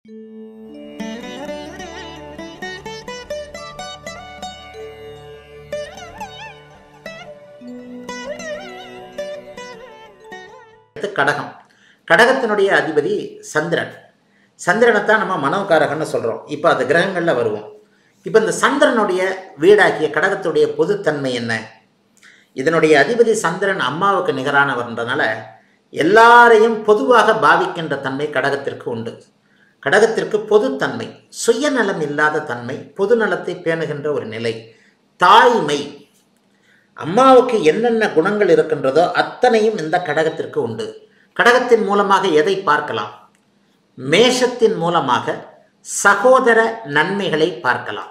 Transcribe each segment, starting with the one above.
அடுத்து கடகம் கடகத்தினுடைய அதிபதி சந்திரன் சந்திரனை தான் நம்ம மனோகாரகன்னு சொல்கிறோம் இப்போ அது கிரகங்களில் வருவோம் இப்போ இந்த சந்திரனுடைய வீடாகிய கடகத்துடைய பொதுத்தன்மை என்ன இதனுடைய அதிபதி சந்திரன் அம்மாவுக்கு நிகரானவர்ன்றனால எல்லாரையும் பொதுவாக பாவிக்கின்ற தன்மை கடகத்திற்கு உண்டு கடகத்திற்கு பொதுத்தன்மை சுயநலம் இல்லாத தன்மை பொதுநலத்தை பேணுகின்ற ஒரு நிலை தாய்மை அம்மாவுக்கு என்னென்ன குணங்கள் இருக்கின்றதோ அத்தனையும் இந்த கடகத்திற்கு உண்டு கடகத்தின் மூலமாக எதை பார்க்கலாம் மேஷத்தின் மூலமாக சகோதர நன்மைகளை பார்க்கலாம்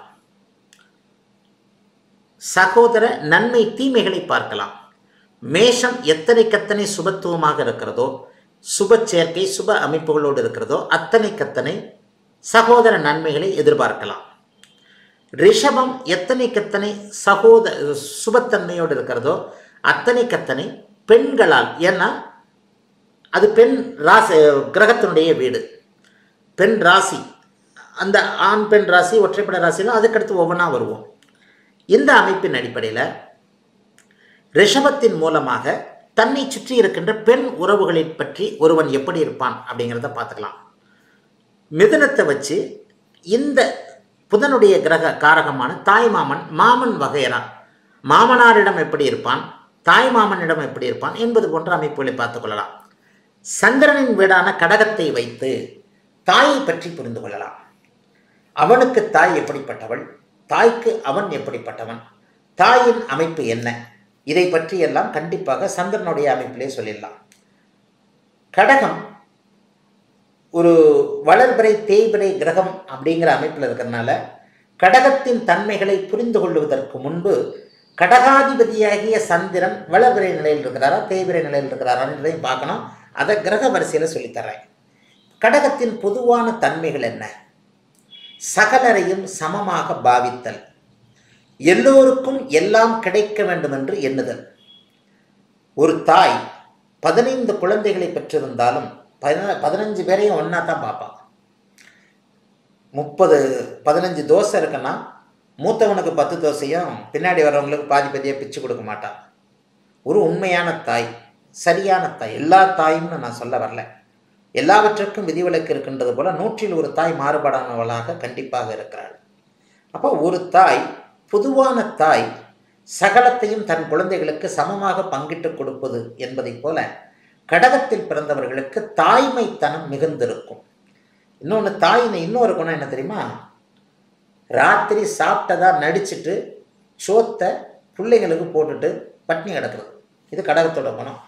சகோதர நன்மை தீமைகளை பார்க்கலாம் மேஷம் எத்தனைக்கத்தனை சுபத்துவமாக இருக்கிறதோ சுப சேர்க்கை சுப அமைப்புகளோடு இருக்கிறதோ அத்தனைக்கத்தனை சகோதர நன்மைகளை எதிர்பார்க்கலாம் ரிஷபம் எத்தனைக்கத்தனை சகோதர சுபத்தன்மையோடு இருக்கிறதோ அத்தனைக்கத்தனை பெண்களால் ஏன்னா அது பெண் ராசி கிரகத்தினுடைய வீடு பெண் ராசி அந்த ஆண் பெண் ராசி ஒற்றைப்படை ராசியில் அதுக்கடுத்து ஒவ்வொன்றா வருவோம் இந்த அமைப்பின் அடிப்படையில் ரிஷபத்தின் மூலமாக தன்னை சுற்றி இருக்கின்ற பெண் உறவுகளை பற்றி ஒருவன் எப்படி இருப்பான் அப்படிங்கிறத பார்த்துக்கலாம் மிதுனத்தை வச்சு இந்த புதனுடைய கிரக காரகமான தாய் மாமன் மாமன் வகையரா மாமனாரிடம் எப்படி இருப்பான் தாய் மாமனிடம் எப்படி இருப்பான் என்பது போன்ற அமைப்புகளை பார்த்துக்கொள்ளலாம் சந்திரனின் வீடான கடகத்தை வைத்து தாயை பற்றி புரிந்து கொள்ளலாம் அவனுக்கு தாய் எப்படிப்பட்டவள் தாய்க்கு அவன் எப்படிப்பட்டவன் தாயின் அமைப்பு என்ன இதை பற்றி எல்லாம் கண்டிப்பாக சந்திரனுடைய அமைப்பிலே சொல்லிடலாம் கடகம் ஒரு வளர்பிறை தேய்பிறை கிரகம் அப்படிங்கிற அமைப்பில் இருக்கிறதுனால கடகத்தின் தன்மைகளை புரிந்து கொள்வதற்கு முன்பு கடகாதிபதியாகிய சந்திரன் வளர்பிறை நிலையில் இருக்கிறாரா தேய்பிறை நிலையில் இருக்கிறாரா என்பதையும் பார்க்கணும் அதை கிரக வரிசையில் சொல்லித்தர்றேன் கடகத்தின் பொதுவான தன்மைகள் என்ன சகலரையும் சமமாக பாவித்தல் எல்லோருக்கும் எல்லாம் கிடைக்க வேண்டும் என்று எண்ணுதல் ஒரு தாய் பதினைந்து குழந்தைகளை பெற்றிருந்தாலும் பதின பதினஞ்சு பேரையும் ஒன்றா தான் பார்ப்பான் முப்பது பதினஞ்சு தோசை இருக்குன்னா மூத்தவனுக்கு பத்து தோசையும் பின்னாடி வர்றவங்களுக்கு பாதி பாதியாக பிச்சு கொடுக்க மாட்டான் ஒரு உண்மையான தாய் சரியான தாய் எல்லா தாயும்னு நான் சொல்ல வரல எல்லாவற்றுக்கும் விதிவிலக்கு இருக்கின்றது போல நூற்றில் ஒரு தாய் மாறுபாடானவளாக கண்டிப்பாக இருக்கிறாள் அப்போ ஒரு தாய் பொதுவான தாய் சகலத்தையும் தன் குழந்தைகளுக்கு சமமாக பங்கிட்டு கொடுப்பது என்பதைப் போல கடகத்தில் பிறந்தவர்களுக்கு தாய்மைத்தனம் மிகுந்திருக்கும் இன்னொன்று தாயின் இன்னொரு குணம் என்ன தெரியுமா ராத்திரி சாப்பிட்டதா நடிச்சிட்டு சோத்தை பிள்ளைங்களுக்கு போட்டுட்டு பட்னி கிடக்கிறது இது கடகத்தோட குணம்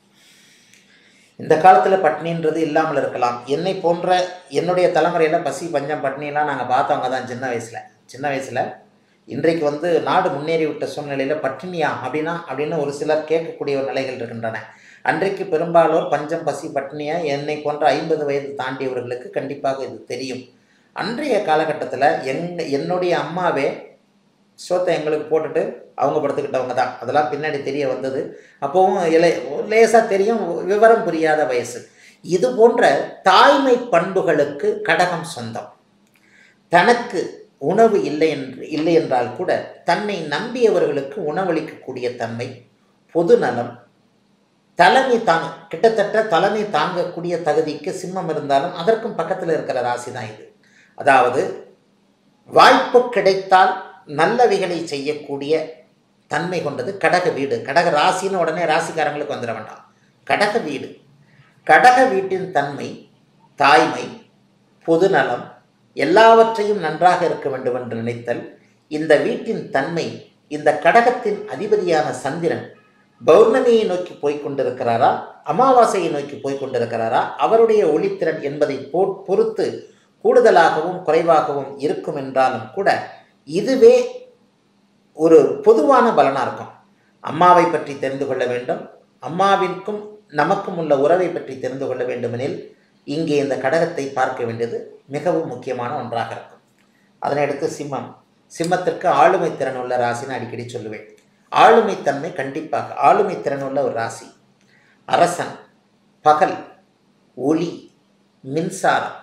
இந்த காலத்தில் பட்னின்றது இல்லாமல் இருக்கலாம் என்னை போன்ற என்னுடைய தலைமுறையில் பசி பஞ்சம் பட்னியெல்லாம் நாங்கள் பார்த்தவங்க தான் சின்ன வயசில் சின்ன வயசில் இன்றைக்கு வந்து நாடு முன்னேறி விட்ட சூழ்நிலையில் பட்டினியா அப்படின்னா அப்படின்னு ஒரு சிலர் கேட்கக்கூடிய ஒரு நிலைகள் இருக்கின்றன அன்றைக்கு பெரும்பாலோர் பஞ்சம் பசி பட்டினியா என்னை போன்ற ஐம்பது வயது தாண்டியவர்களுக்கு கண்டிப்பாக இது தெரியும் அன்றைய காலகட்டத்தில் எங் என்னுடைய அம்மாவே சோத்தை எங்களுக்கு போட்டுட்டு அவங்க படுத்துக்கிட்டவங்க தான் அதெல்லாம் பின்னாடி தெரிய வந்தது அப்போவும் இலை லேசாக தெரியும் விவரம் புரியாத வயசு இது போன்ற தாய்மை பண்புகளுக்கு கடகம் சொந்தம் தனக்கு உணவு இல்லை என்று இல்லை என்றால் கூட தன்னை நம்பியவர்களுக்கு உணவளிக்கக்கூடிய தன்மை பொதுநலம் தலைமை தாங்க கிட்டத்தட்ட தலைமை தாங்கக்கூடிய தகுதிக்கு சிம்மம் இருந்தாலும் அதற்கும் பக்கத்தில் இருக்கிற ராசி தான் இது அதாவது வாய்ப்பு கிடைத்தால் நல்லவைகளை செய்யக்கூடிய தன்மை கொண்டது கடக வீடு கடக ராசின்னு உடனே ராசிக்காரங்களுக்கு வந்துட வேண்டாம் கடக வீடு கடக வீட்டின் தன்மை தாய்மை பொதுநலம் எல்லாவற்றையும் நன்றாக இருக்க வேண்டும் என்று நினைத்தல் இந்த வீட்டின் தன்மை இந்த கடகத்தின் அதிபதியான சந்திரன் பௌர்ணமியை நோக்கி போய்க் கொண்டிருக்கிறாரா அமாவாசையை நோக்கி போய்க் கொண்டிருக்கிறாரா அவருடைய ஒளித்திறன் என்பதை போ பொறுத்து கூடுதலாகவும் குறைவாகவும் இருக்கும் என்றாலும் கூட இதுவே ஒரு பொதுவான பலனாக இருக்கும் அம்மாவை பற்றி தெரிந்து கொள்ள வேண்டும் அம்மாவிற்கும் நமக்கும் உள்ள உறவை பற்றி தெரிந்து கொள்ள வேண்டுமெனில் இங்கே இந்த கடகத்தை பார்க்க வேண்டியது மிகவும் முக்கியமான ஒன்றாக இருக்கும் அதனை அடுத்து சிம்மம் சிம்மத்திற்கு ஆளுமை திறன் உள்ள ராசின்னு அடிக்கடி சொல்லுவேன் ஆளுமை தன்மை கண்டிப்பாக ஆளுமை திறன் உள்ள ஒரு ராசி அரசன் பகல் ஒளி மின்சாரம்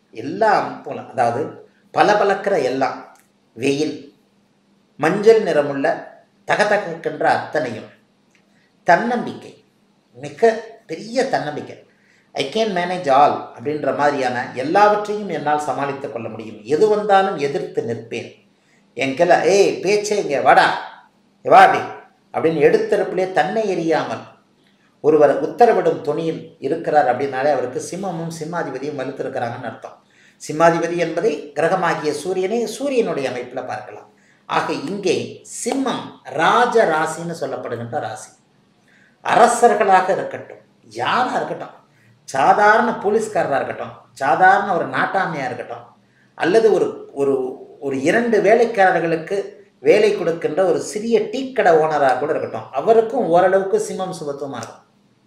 எல்லா அமைப்புகளும் அதாவது பளபளக்கிற எல்லாம் வெயில் மஞ்சள் நிறமுள்ள தகதகின்ற அத்தனையும் தன்னம்பிக்கை மிக பெரிய தன்னம்பிக்கை ஐ கேன் மேனேஜ் ஆல் அப்படின்ற மாதிரியான எல்லாவற்றையும் என்னால் சமாளித்து கொள்ள முடியும் எது வந்தாலும் எதிர்த்து நிற்பேன் என் கிள ஏய் பேச்சே இங்கே வாடா இங்க வா அப்படி அப்படின்னு எடுத்தரப்பிலே தன்னை எறியாமல் ஒருவர் உத்தரவிடும் துணியில் இருக்கிறார் அப்படின்னாலே அவருக்கு சிம்மமும் சிம்மாதிபதியும் வலுத்திருக்கிறாங்கன்னு அர்த்தம் சிம்மாதிபதி என்பதை கிரகமாகிய சூரியனை சூரியனுடைய அமைப்பில் பார்க்கலாம் ஆக இங்கே சிம்மம் ராஜ ராசின்னு சொல்லப்படுகின்ற ராசி அரசர்களாக இருக்கட்டும் யாராக இருக்கட்டும் சாதாரண போலீஸ்காரராக இருக்கட்டும் சாதாரண ஒரு நாட்டாமையாக இருக்கட்டும் அல்லது ஒரு ஒரு ஒரு இரண்டு வேலைக்காரர்களுக்கு வேலை கொடுக்கின்ற ஒரு சிறிய டீ கடை ஓனராக கூட இருக்கட்டும் அவருக்கும் ஓரளவுக்கு சிம்மம் சுபத்துவமாக இருக்கும்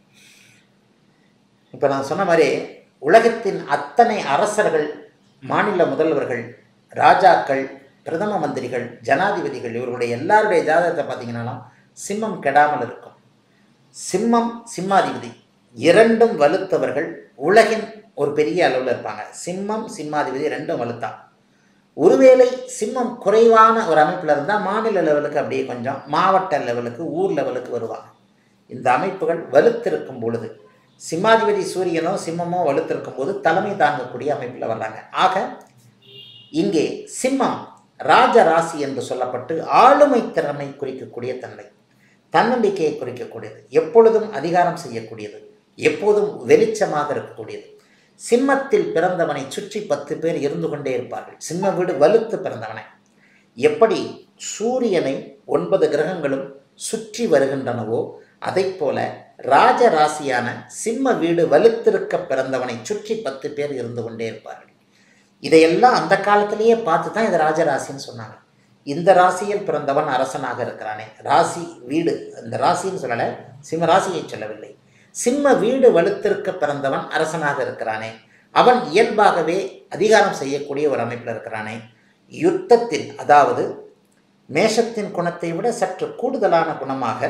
இப்போ நான் சொன்ன மாதிரி உலகத்தின் அத்தனை அரசர்கள் மாநில முதல்வர்கள் ராஜாக்கள் பிரதம மந்திரிகள் ஜனாதிபதிகள் இவர்களுடைய எல்லாருடைய ஜாதகத்தை பார்த்தீங்கன்னாலும் சிம்மம் கெடாமல் இருக்கும் சிம்மம் சிம்மாதிபதி இரண்டும் வலுத்தவர்கள் உலகின் ஒரு பெரிய அளவில் இருப்பாங்க சிம்மம் சிம்மாதிபதி ரெண்டும் வலுத்தான் ஒருவேளை சிம்மம் குறைவான ஒரு அமைப்பில் இருந்தால் மாநில லெவலுக்கு அப்படியே கொஞ்சம் மாவட்ட லெவலுக்கு ஊர் லெவலுக்கு வருவாங்க இந்த அமைப்புகள் வலுத்திருக்கும் பொழுது சிம்மாதிபதி சூரியனோ சிம்மமோ வலுத்திருக்கும் போது தலைமை தாங்கக்கூடிய அமைப்பில் வர்றாங்க ஆக இங்கே சிம்மம் ராஜ ராசி என்று சொல்லப்பட்டு ஆளுமை திறமை குறிக்கக்கூடிய தன்மை தன்னம்பிக்கையை குறிக்கக்கூடியது எப்பொழுதும் அதிகாரம் செய்யக்கூடியது எப்போதும் வெளிச்சமாக இருக்கக்கூடியது சிம்மத்தில் பிறந்தவனை சுற்றி பத்து பேர் இருந்து கொண்டே இருப்பார்கள் சிம்ம வீடு வலுத்து பிறந்தவனை எப்படி சூரியனை ஒன்பது கிரகங்களும் சுற்றி வருகின்றனவோ அதைப் போல ராஜ ராசியான சிம்ம வீடு வலுத்திருக்க பிறந்தவனை சுற்றி பத்து பேர் இருந்து கொண்டே இருப்பார்கள் இதையெல்லாம் அந்த காலத்திலேயே பார்த்து தான் இது ராஜராசின்னு சொன்னாங்க இந்த ராசியில் பிறந்தவன் அரசனாக இருக்கிறானே ராசி வீடு இந்த ராசின்னு சொல்லலை சிம்ம ராசியை சொல்லவில்லை சிம்ம வீடு வலுத்திருக்க பிறந்தவன் அரசனாக இருக்கிறானே அவன் இயல்பாகவே அதிகாரம் செய்யக்கூடிய ஒரு அமைப்பில் இருக்கிறானே யுத்தத்தில் அதாவது மேஷத்தின் குணத்தை விட சற்று கூடுதலான குணமாக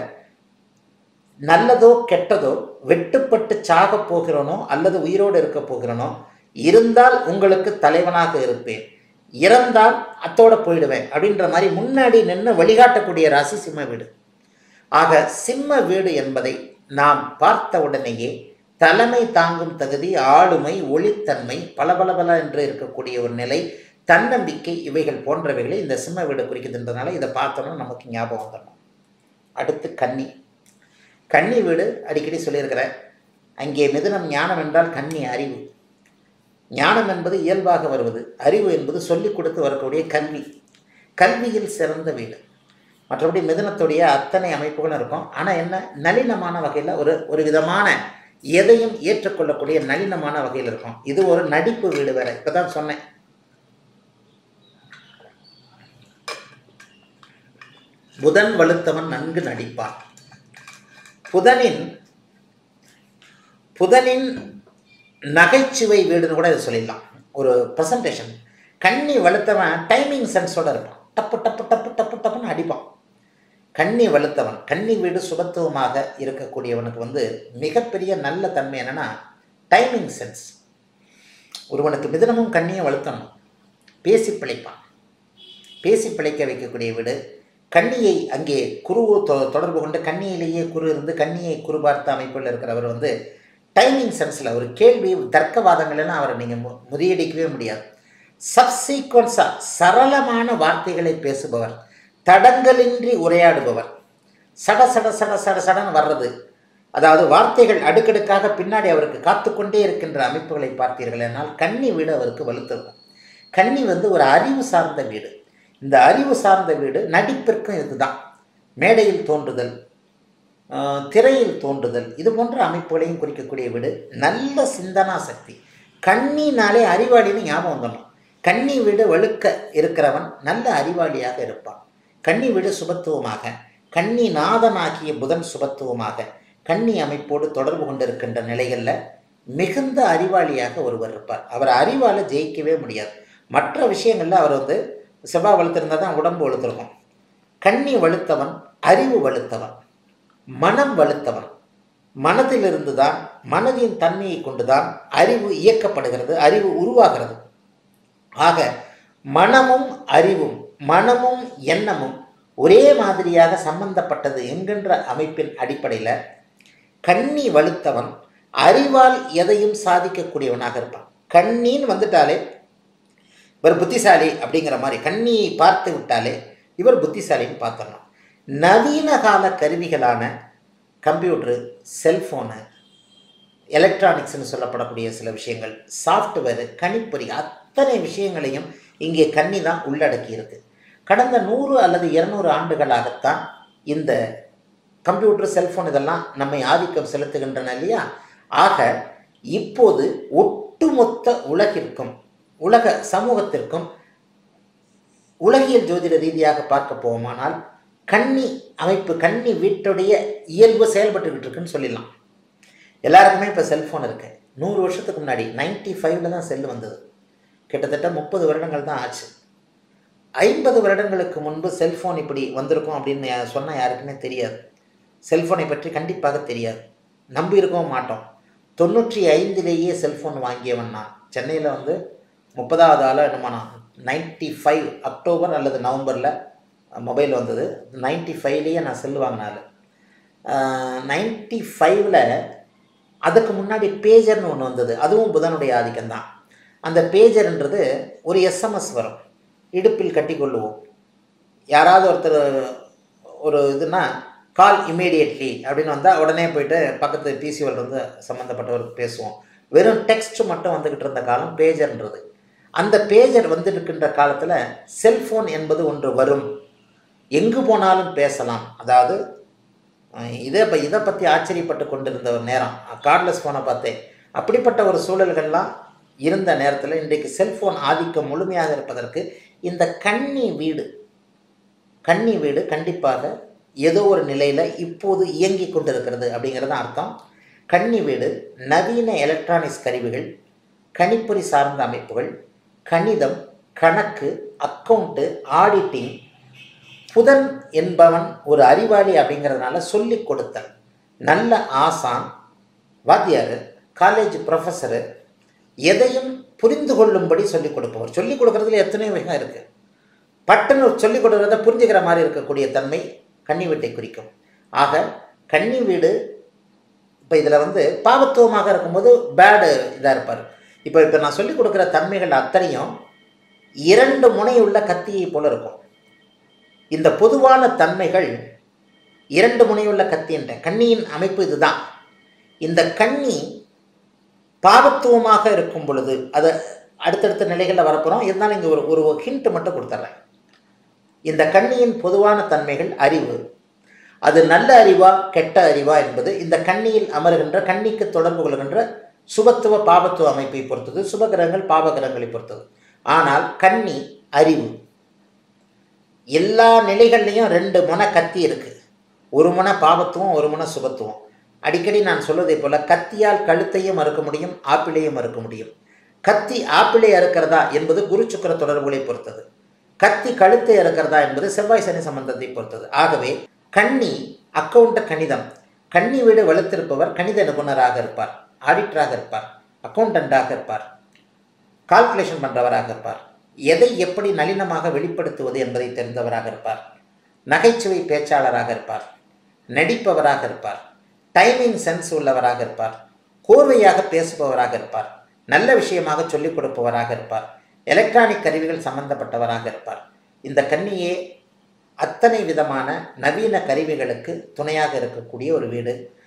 நல்லதோ கெட்டதோ வெட்டுப்பட்டு சாகப் போகிறனோ அல்லது உயிரோடு இருக்க போகிறனோ இருந்தால் உங்களுக்கு தலைவனாக இருப்பேன் இறந்தால் அத்தோட போயிடுவேன் அப்படின்ற மாதிரி முன்னாடி நின்று வழிகாட்டக்கூடிய ராசி சிம்ம வீடு ஆக சிம்ம வீடு என்பதை நாம் பார்த்த உடனேயே தலைமை தாங்கும் தகுதி ஆளுமை ஒளித்தன்மை பளபளபல என்று இருக்கக்கூடிய ஒரு நிலை தன்னம்பிக்கை இவைகள் போன்றவைகளை இந்த சிம்ம வீடு குறிக்குதுன்றதுனால இதை பார்த்தோம்னா நமக்கு ஞாபகம் வந்துடணும் அடுத்து கன்னி கன்னி வீடு அடிக்கடி சொல்லியிருக்கிறேன் அங்கே மிதுனம் ஞானம் என்றால் கன்னி அறிவு ஞானம் என்பது இயல்பாக வருவது அறிவு என்பது சொல்லிக் கொடுத்து வரக்கூடிய கல்வி கல்வியில் சிறந்த வீடு மற்றபடி மிதுனத்துடைய அத்தனை அமைப்புகளும் இருக்கும் ஆனால் என்ன நளினமான வகையில் ஒரு ஒரு விதமான எதையும் ஏற்றுக்கொள்ளக்கூடிய நளினமான வகையில் இருக்கும் இது ஒரு நடிப்பு வீடு வேற இப்போ தான் சொன்னேன் புதன் வலுத்தவன் நன்கு நடிப்பான் புதனின் புதனின் நகைச்சுவை வீடுன்னு கூட இதை சொல்லிடலாம் ஒரு ப்ரெசன்டேஷன் கண்ணி வலுத்தவன் டைமிங் சென்ஸோட இருப்பான் டப்பு டப்பு டப்பு டப்பு டப்புன்னு அடிப்பான் கண்ணி வலுத்தவன் கன்னி வீடு சுபத்துவமாக இருக்கக்கூடியவனுக்கு வந்து மிகப்பெரிய நல்ல தன்மை என்னென்னா டைமிங் சென்ஸ் ஒருவனுக்கு மிதனமும் கண்ணியும் வலுத்தணும் பேசி பிழைப்பான் பேசி பிழைக்க வைக்கக்கூடிய வீடு கண்ணியை அங்கே குரு தொ- தொடர்பு கொண்டு கண்ணியிலேயே குரு இருந்து கண்ணியை குரு பார்த்த அமைப்பில் இருக்கிறவர் வந்து டைமிங் சென்ஸில் ஒரு கேள்வி தர்க்கவாதங்களெல்லாம் அவரை நீங்கள் மு முறியடிக்கவே முடியாது சப்சீக்வன்ஸாக சரளமான வார்த்தைகளை பேசுபவர் தடங்கலின்றி உரையாடுபவர் சட சட சட சட சடன்னு வர்றது அதாவது வார்த்தைகள் அடுக்கடுக்காக பின்னாடி அவருக்கு காத்துக்கொண்டே இருக்கின்ற அமைப்புகளை பார்த்தீர்கள் என்னால் கன்னி வீடு அவருக்கு வலுத்திருக்கும் கன்னி வந்து ஒரு அறிவு சார்ந்த வீடு இந்த அறிவு சார்ந்த வீடு நடிப்பிற்கும் இதுதான் மேடையில் தோன்றுதல் ஆஹ், திரையில் தோன்றுதல் இது போன்ற அமைப்புகளையும் குறிக்கக்கூடிய வீடு நல்ல சிந்தனா சக்தி கண்ணினாலே அறிவாளின்னு ஞாபகம் வந்துடணும் கன்னி வீடு வழுக்க இருக்கிறவன் நல்ல அறிவாளியாக இருப்பான் கன்னி வீடு சுபத்துவமாக கன்னி நாதனாகிய புதன் சுபத்துவமாக கன்னி அமைப்போடு தொடர்பு கொண்டிருக்கின்ற நிலைகளில் மிகுந்த அறிவாளியாக ஒருவர் இருப்பார் அவர் அறிவால் ஜெயிக்கவே முடியாது மற்ற விஷயங்களில் அவர் வந்து செவ்வாய் வலுத்திருந்தால் தான் உடம்பு வலுத்திருக்கும் கன்னி வலுத்தவன் அறிவு வலுத்தவன் மனம் வலுத்தவன் மனதிலிருந்து தான் மனதின் தன்மையை கொண்டுதான் அறிவு இயக்கப்படுகிறது அறிவு உருவாகிறது ஆக மனமும் அறிவும் மனமும் எண்ணமும் ஒரே மாதிரியாக சம்பந்தப்பட்டது என்கின்ற அமைப்பின் அடிப்படையில் கண்ணி வலுத்தவன் அறிவால் எதையும் சாதிக்கக்கூடியவனாக இருப்பான் கண்ணின்னு வந்துட்டாலே இவர் புத்திசாலி அப்படிங்கிற மாதிரி கண்ணியை பார்த்து விட்டாலே இவர் புத்திசாலின்னு பார்த்துடணும் நவீன கால கருவிகளான கம்ப்யூட்ரு செல்ஃபோனு எலக்ட்ரானிக்ஸ்னு சொல்லப்படக்கூடிய சில விஷயங்கள் சாஃப்ட்வேரு கணிப்பொறி அத்தனை விஷயங்களையும் இங்கே கண்ணி தான் உள்ளடக்கி இருக்கு கடந்த நூறு அல்லது இருநூறு ஆண்டுகளாகத்தான் இந்த கம்ப்யூட்டர் செல்ஃபோன் இதெல்லாம் நம்மை ஆதிக்கம் செலுத்துகின்றன இல்லையா ஆக இப்போது ஒட்டுமொத்த உலகிற்கும் உலக சமூகத்திற்கும் உலகியல் ஜோதிட ரீதியாக பார்க்க போவோமானால் கன்னி அமைப்பு கன்னி வீட்டுடைய இயல்பு செயல்பட்டுக்கிட்டு இருக்குன்னு சொல்லிடலாம் எல்லாருக்குமே இப்போ செல்ஃபோன் இருக்கு நூறு வருஷத்துக்கு முன்னாடி நைன்டி ஃபைவ்ல தான் செல்லு வந்தது கிட்டத்தட்ட முப்பது வருடங்கள் தான் ஆச்சு ஐம்பது வருடங்களுக்கு முன்பு செல்ஃபோன் இப்படி வந்திருக்கும் அப்படின்னு சொன்னால் யாருக்குமே தெரியாது செல்ஃபோனை பற்றி கண்டிப்பாக தெரியாது நம்பி இருக்கவும் மாட்டோம் தொண்ணூற்றி ஐந்திலேயே செல்ஃபோன் வாங்கியவன் நான் சென்னையில் வந்து முப்பதாவது ஆளாக என்னமா நான் நைன்ட்டி ஃபைவ் அக்டோபர் அல்லது நவம்பரில் மொபைல் வந்தது நைன்ட்டி ஃபைவ்லேயே நான் செல் வாங்கினாள் நைன்ட்டி ஃபைவ்ல அதுக்கு முன்னாடி பேஜர்னு ஒன்று வந்தது அதுவும் புதனுடைய ஆதிக்கம்தான் அந்த பேஜர்ன்றது ஒரு எஸ்எம்எஸ் வரும் இடுப்பில் கட்டி கொள்ளுவோம் யாராவது ஒருத்தர் ஒரு இதுனா கால் இமீடியட்லி அப்படின்னு வந்தால் உடனே போயிட்டு பக்கத்து பிசிஓல் வந்து சம்மந்தப்பட்டவருக்கு பேசுவோம் வெறும் டெக்ஸ்ட் மட்டும் வந்துக்கிட்டு இருந்த காலம் பேஜர்ன்றது அந்த பேஜர் வந்துருக்கின்ற காலத்தில் செல்ஃபோன் என்பது ஒன்று வரும் எங்கு போனாலும் பேசலாம் அதாவது இதை இப்போ இதை பற்றி ஆச்சரியப்பட்டு கொண்டிருந்த ஒரு நேரம் கார்ட்லெஸ் ஃபோனை பார்த்தேன் அப்படிப்பட்ட ஒரு சூழல்கள்லாம் இருந்த நேரத்தில் இன்றைக்கு செல்ஃபோன் ஆதிக்கம் முழுமையாக இருப்பதற்கு இந்த கன்னி வீடு கன்னி வீடு கண்டிப்பாக ஏதோ ஒரு நிலையில் இப்போது இயங்கி கொண்டிருக்கிறது அப்படிங்கிறது அர்த்தம் கன்னி வீடு நவீன எலக்ட்ரானிக்ஸ் கருவிகள் கணிப்பொறி சார்ந்த அமைப்புகள் கணிதம் கணக்கு அக்கௌண்ட்டு ஆடிட்டிங் புதன் என்பவன் ஒரு அறிவாளி அப்படிங்கிறதுனால சொல்லி கொடுத்தல் நல்ல ஆசான் வாத்தியார் காலேஜ் ப்ரொஃபஸரு எதையும் புரிந்து கொள்ளும்படி சொல்லிக் கொடுப்பவர் சொல்லிக் கொடுக்கறதுல எத்தனையோ விஷயம் இருக்குது பட்டுன்னு சொல்லிக் கொடுக்குறத புரிஞ்சுக்கிற மாதிரி இருக்கக்கூடிய தன்மை கன்னி வீட்டை குறிக்கும் ஆக கன்னி வீடு இப்போ இதில் வந்து பாவத்துவமாக இருக்கும்போது பேடு இதாக இருப்பார் இப்போ இப்போ நான் சொல்லிக் கொடுக்குற தன்மைகள் அத்தனையும் இரண்டு முனையுள்ள கத்தியை போல இருக்கும் இந்த பொதுவான தன்மைகள் இரண்டு முனையுள்ள கத்தி என்ற கண்ணியின் அமைப்பு இதுதான் இந்த கண்ணி பாவத்துவமாக இருக்கும் பொழுது அது அடுத்தடுத்த நிலைகளில் வரப்போகிறோம் இருந்தாலும் இங்கே ஒரு ஒரு ஹிண்ட் மட்டும் கொடுத்துட்றேன் இந்த கண்ணியின் பொதுவான தன்மைகள் அறிவு அது நல்ல அறிவா கெட்ட அறிவா என்பது இந்த கண்ணியில் அமருகின்ற கண்ணிக்கு தொடர்பு கொள்கின்ற சுபத்துவ பாபத்துவ அமைப்பை பொறுத்தது சுபகிரகங்கள் பாபகிரகங்களை பொறுத்தது ஆனால் கண்ணி அறிவு எல்லா நிலைகள்லையும் ரெண்டு முனை கத்தி இருக்குது ஒரு முனை பாவத்துவம் ஒரு முனை சுபத்துவம் அடிக்கடி நான் சொல்வதை போல கத்தியால் கழுத்தையும் மறுக்க முடியும் ஆப்பிளையும் மறுக்க முடியும் கத்தி ஆப்பிளை அறுக்கிறதா என்பது குரு சுக்கர தொடர்புகளை பொறுத்தது கத்தி கழுத்தை அறுக்கிறதா என்பது செவ்வாய் சனி சம்பந்தத்தை பொறுத்தது ஆகவே கண்ணி அக்கவுண்ட் கணிதம் கண்ணி வீடு வலுத்திருப்பவர் கணித நிபுணராக இருப்பார் ஆடிட்டராக இருப்பார் அக்கௌண்டண்டாக இருப்பார் கால்குலேஷன் பண்ணுறவராக இருப்பார் எதை எப்படி நளினமாக வெளிப்படுத்துவது என்பதை தெரிந்தவராக இருப்பார் நகைச்சுவை பேச்சாளராக இருப்பார் நடிப்பவராக இருப்பார் டைமிங் சென்ஸ் உள்ளவராக இருப்பார் கோர்வையாக பேசுபவராக இருப்பார் நல்ல விஷயமாக சொல்லிக் கொடுப்பவராக இருப்பார் எலக்ட்ரானிக் கருவிகள் சம்பந்தப்பட்டவராக இருப்பார் இந்த கன்னியே அத்தனை விதமான நவீன கருவிகளுக்கு துணையாக இருக்கக்கூடிய ஒரு வீடு